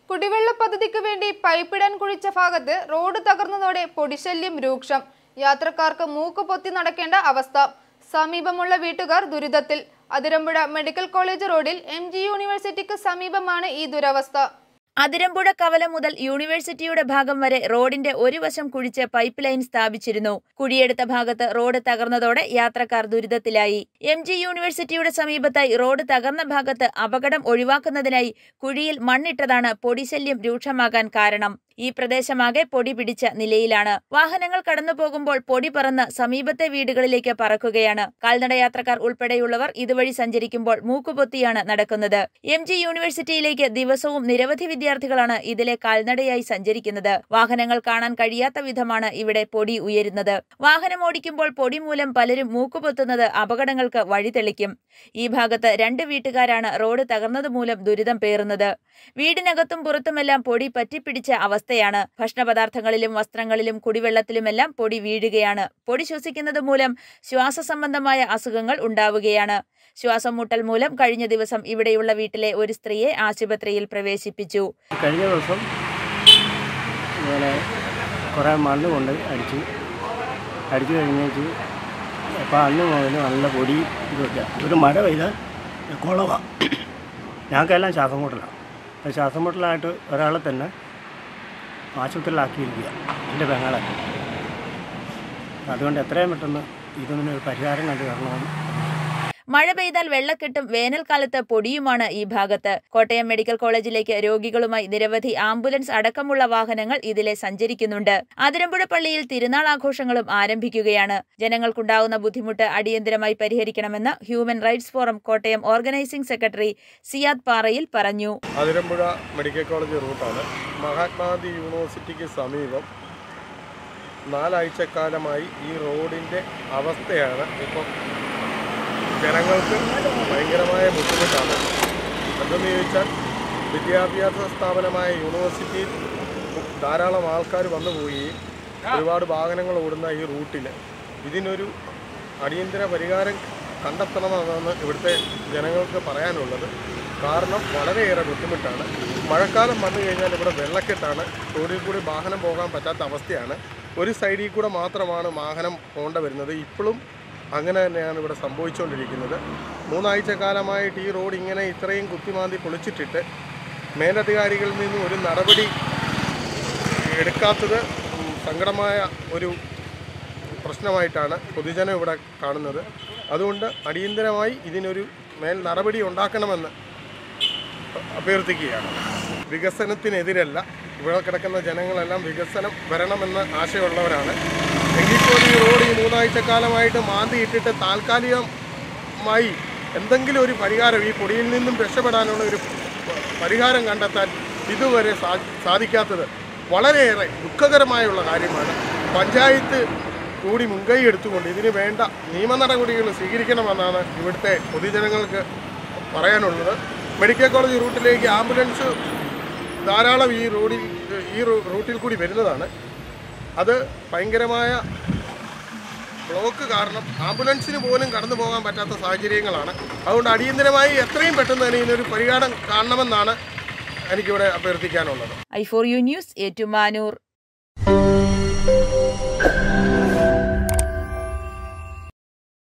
കുടിവെള്ള പദ്ധതിക്ക് വേണ്ടി പൈപ്പിടാൻ കുഴിച്ച ഭാഗത്ത് റോഡ് തകർന്നതോടെ പൊടിശല്യം രൂക്ഷം യാത്രക്കാർക്ക് മൂക്ക് പൊത്തി നടക്കേണ്ട അവസ്ഥ സമീപമുള്ള വീട്ടുകാർ ദുരിതത്തിൽ അതിരമ്പുഴ മെഡിക്കൽ കോളേജ് റോഡിൽ എം യൂണിവേഴ്സിറ്റിക്ക് സമീപമാണ് ഈ ദുരവസ്ഥ അതിരമ്പുഴ കവല മുതൽ യൂണിവേഴ്സിറ്റിയുടെ ഭാഗം വരെ റോഡിന്റെ ഒരു വശം കുഴിച്ച് പൈപ്പ് ലൈൻ സ്ഥാപിച്ചിരുന്നു കുഴിയെടുത്ത ഭാഗത്ത് റോഡ് തകർന്നതോടെ യാത്രക്കാർ ദുരിതത്തിലായി എം ജി യൂണിവേഴ്സിറ്റിയുടെ സമീപത്തായി റോഡ് തകർന്ന ഭാഗത്ത് അപകടം ഒഴിവാക്കുന്നതിനായി കുഴിയിൽ മണ്ണിട്ടതാണ് പൊടിശല്യം രൂക്ഷമാകാൻ കാരണം ഈ പ്രദേശമാകെ പൊടി പിടിച്ച നിലയിലാണ് വാഹനങ്ങൾ കടന്നു പോകുമ്പോൾ പൊടി പറന്ന് സമീപത്തെ വീടുകളിലേക്ക് പറക്കുകയാണ് കാൽനട യാത്രക്കാർ ഉൾപ്പെടെയുള്ളവർ ഇതുവഴി സഞ്ചരിക്കുമ്പോൾ മൂക്കുപൊത്തിയാണ് നടക്കുന്നത് എം ജി യൂണിവേഴ്സിറ്റിയിലേക്ക് ദിവസവും നിരവധി വിദ്യാർത്ഥികളാണ് ഇതിലെ കാൽനടയായി സഞ്ചരിക്കുന്നത് വാഹനങ്ങൾ കാണാൻ കഴിയാത്ത വിധമാണ് ഇവിടെ പൊടി ഉയരുന്നത് വാഹനം ഓടിക്കുമ്പോൾ പൊടി മൂലം പലരും മൂക്കുപൊത്തുന്നത് അപകടങ്ങൾക്ക് വഴിതെളിക്കും ഈ ഭാഗത്ത് രണ്ട് വീട്ടുകാരാണ് റോഡ് തകർന്നത് മൂലം ദുരിതം പേറുന്നത് വീടിനകത്തും പുറത്തുമെല്ലാം പൊടി പറ്റിപ്പിടിച്ച അവസ്ഥയാണ് ഭക്ഷണപദാർത്ഥങ്ങളിലും വസ്ത്രങ്ങളിലും കുടിവെള്ളത്തിലുമെല്ലാം പൊടി വീഴുകയാണ് പൊടി ശ്വസിക്കുന്നത് മൂലം ശ്വാസ സംബന്ധമായ അസുഖങ്ങൾ ഉണ്ടാവുകയാണ് ശ്വാസം മുട്ടൽ മൂലം കഴിഞ്ഞ ദിവസം ഇവിടെയുള്ള വീട്ടിലെ ഒരു സ്ത്രീയെ ആശുപത്രിയിൽ പ്രവേശിപ്പിച്ചു കഴിഞ്ഞ ദിവസം ഇങ്ങനെ കുറേ മണ്ണ് കൊണ്ട് അടിച്ചു അടിച്ചു കഴിഞ്ഞേച്ച് അപ്പോൾ അന്ന് മുതൽ നല്ല പൊടി ഇതൊക്കെ ഒരു മഴ പെയ്താൽ കുളവാണ് ഞങ്ങൾക്കെല്ലാം ശ്വാസം മുട്ടലാണ് അപ്പോൾ ശ്വാസം മുട്ടലായിട്ട് ഒരാളെ തന്നെ ആശുപത്രിയിലാക്കിയിരിക്കുക എൻ്റെ പെങ്ങളെ അതുകൊണ്ട് എത്രയും പെട്ടെന്ന് ഇതിനൊരു പരിഹാരം കണ്ടു തരണമെന്ന് മഴ പെയ്താൽ വെള്ളക്കെട്ടും വേനൽക്കാലത്ത് പൊടിയുമാണ് ഈ ഭാഗത്ത് കോട്ടയം മെഡിക്കൽ കോളേജിലേക്ക് രോഗികളുമായി നിരവധി ആംബുലൻസ് അടക്കമുള്ള വാഹനങ്ങൾ ഇതിലെ സഞ്ചരിക്കുന്നുണ്ട് അതിരമ്പുഴ പള്ളിയിൽ തിരുനാൾ ആഘോഷങ്ങളും ആരംഭിക്കുകയാണ് ജനങ്ങൾക്കുണ്ടാകുന്ന ബുദ്ധിമുട്ട് അടിയന്തരമായി പരിഹരിക്കണമെന്ന് human rights forum Kottayam organising secretary Siyad Parayil പറഞ്ഞു അതിരമ്പുഴ മെഡിക്കൽ കോളേജ് റൂട്ടാണ് മഹാത്മാഗാന്ധി യൂണിവേഴ്സിറ്റിക്ക് സമീപം നാലാഴ്ചക്കാലമായി ഈ റോഡിൻ്റെ അവസ്ഥയാണ് ഇപ്പം ജനങ്ങൾക്ക് ഭയങ്കരമായ ബുദ്ധിമുട്ടാണ് എന്തെന്ന് ചോദിച്ചാൽ വിദ്യാഭ്യാസ സ്ഥാപനമായ യൂണിവേഴ്സിറ്റിയിൽ ധാരാളം ആൾക്കാർ വന്നു പോവുകയും ഒരുപാട് വാഹനങ്ങൾ ഓടുന്ന ഈ റൂട്ടിൽ ഇതിനൊരു അടിയന്തര പരിഹാരം കണ്ടെത്തണമെന്നാണ് ഇവിടുത്തെ ജനങ്ങൾക്ക് പറയാനുള്ളത് കാരണം വളരെയേറെ ബുദ്ധിമുട്ടാണ് മഴക്കാലം വന്നു കഴിഞ്ഞാൽ ഇവിടെ വെള്ളക്കെട്ടാണ് റോഡിൽ കൂടി വാഹനം പോകാൻ പറ്റാത്ത അവസ്ഥയാണ് ഒരു സൈഡിൽ കൂടെ മാത്രമാണ് വാഹനം പോകേണ്ട വരുന്നത് ഇപ്പോഴും അങ്ങനെ തന്നെയാണ് ഇവിടെ സംഭവിച്ചുകൊണ്ടിരിക്കുന്നത് മൂന്നാഴ്ച കാലമായിട്ട് ഈ റോഡ് ഇങ്ങനെ ഇത്രയും കുത്തിമാന്തി പൊളിച്ചിട്ടിട്ട് മേലധികാരികളിൽ നിന്നും ഒരു നടപടി എടുക്കാത്തത് ഉം, സങ്കടമായ ഒരു പ്രശ്നമായിട്ടാണ് പൊതുജനം ഇവിടെ കാണുന്നത് അതുകൊണ്ട് അടിയന്തരമായി ഇതിനൊരു മേൽ നടപടി ഉണ്ടാക്കണമെന്ന് അഭ്യർത്ഥിക്കുകയാണ് വികസനത്തിനെതിരല്ല ഇവിടെ കിടക്കുന്ന ജനങ്ങളെല്ലാം വികസനം വരണമെന്ന് ആശയമുള്ളവരാണ് എങ്കിൽ പോലും ഈ റോഡ് ഈ മൂന്നാഴ്ച കാലമായിട്ട് മാന്തി ഇട്ടിട്ട് താൽക്കാലികമായി എന്തെങ്കിലും ഒരു പരിഹാരം ഈ പൊടിയിൽ നിന്നും രക്ഷപ്പെടാനുള്ള ഒരു പരിഹാരം കണ്ടെത്താൻ ഇതുവരെ സാ- സാധിക്കാത്തത് വളരെയേറെ ദുഃഖകരമായുള്ള കാര്യമാണ് പഞ്ചായത്ത് കൂടി മുൻകൈ എടുത്തുകൊണ്ട് ഇതിന് വേണ്ട നിയമ നടപടികൾ സ്വീകരിക്കണമെന്നാണ് ഇവിടുത്തെ പൊതുജനങ്ങൾക്ക് പറയാനുള്ളത് മെഡിക്കൽ കോളേജ് റൂട്ടിലേക്ക് ആംബുലൻസ് ധാരാളം ഈ റോഡിൽ ഈ റൂ- റൂട്ടിൽ കൂടി വരുന്നതാണ് അത് ഭയങ്കരമായ ബ്ലോക്ക് കാരണം ആംബുലൻസിന് പോലും കടന്നു പോകാൻ പറ്റാത്ത സാഹചര്യങ്ങളാണ് അതുകൊണ്ട് അടിയന്തരമായി എത്രയും പെട്ടെന്ന് തന്നെ ഇതിനൊരു പരിഹാരം കാണണമെന്നാണ് എനിക്കിവിടെ അഭ്യർത്ഥിക്കാനുള്ളത് I for you news Ettumanoor